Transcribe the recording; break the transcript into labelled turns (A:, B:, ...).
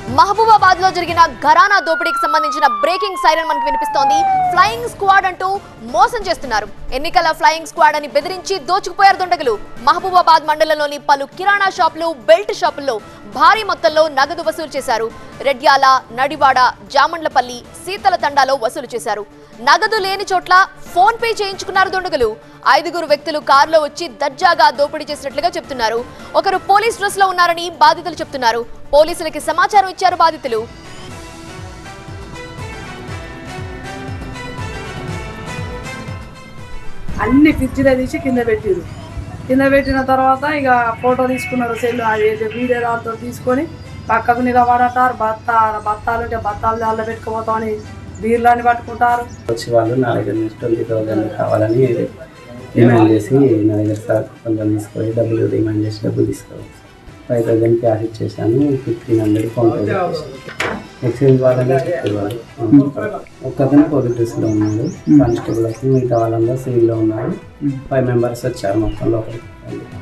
A: మహబూబాబాద్ లో జరిగిన ఘరానా దోపిడీకి సంబంధించిన బ్రేకింగ్ సైరన్ మనకు వినిపిస్తోంది ఫ్లయింగ్ స్క్వాడ్ అంటూ మోసం చేస్తున్నారు ఎన్నికల ఫ్లయింగ్ స్క్వాడ్ అని బెదిరించి దోచుకుపోయారు దుండగులు మహబూబాబాద్ మండలంలోని పలు కిరాణా షాపులు బెల్ట్ షాపుల్లో భారీ మొత్తంలో నగదు వసూలు చేశారు రెడ్యాల నడివాడ జామండ్లపల్లి శీతల తండాలో వసూలు చేశారు నగదు లేని చోట్ల ఫోన్ పే చేయించుకున్నారు దుండగులు ఐదుగురు వ్యక్తులు కారులో వచ్చి దర్జాగా దోపిడీ చేసినట్లుగా చెప్తున్నారు ఒకరు పోలీస్ డ్రెస్ లో ఉన్నారని బాధితులు చెప్తున్నారు పోలీసులకి సమాచారం ఇచ్చారు బాధితులు
B: అన్ని పిచ్చిలో తీసి కింద పెట్టిరు కింద పెట్టిన తర్వాత ఇక ఫోటో తీసుకున్నారు సెల్ అది వీడియో దాంతో తీసుకొని పక్కకు నిలబడటారు బత్త బత్తాలు ఉంటే బత్తాలు దానిలో పెట్టుకుపోతామని బీర్లని పట్టుకుంటారు
C: వచ్చి వాళ్ళు నా దగ్గర నుంచి ట్వంటీ థౌసండ్ కావాలని డిమాండ్ చేసి నా దగ్గర సార్ కొంచెం తీసుకొని డబ్బులు డిమాండ్ చేసి డబ్బులు తీసుకోవాలి ఫైవ్ థౌసండ్ క్యాష్ ఇచ్చేసాను fifteen hundred PhonePe exchange వాళ్ళని చెప్పేవాళ్ళు ఒక్కతనే పోలీస్ డ్రెస్లో ఉన్నాడు కానిస్టేబుల్ అయితే మిగతా వాళ్ళందరూ సివిల్లో ఉన్నారు ఫైవ్ మెంబర్స్ వచ్చారు మొత్తం లోపలికి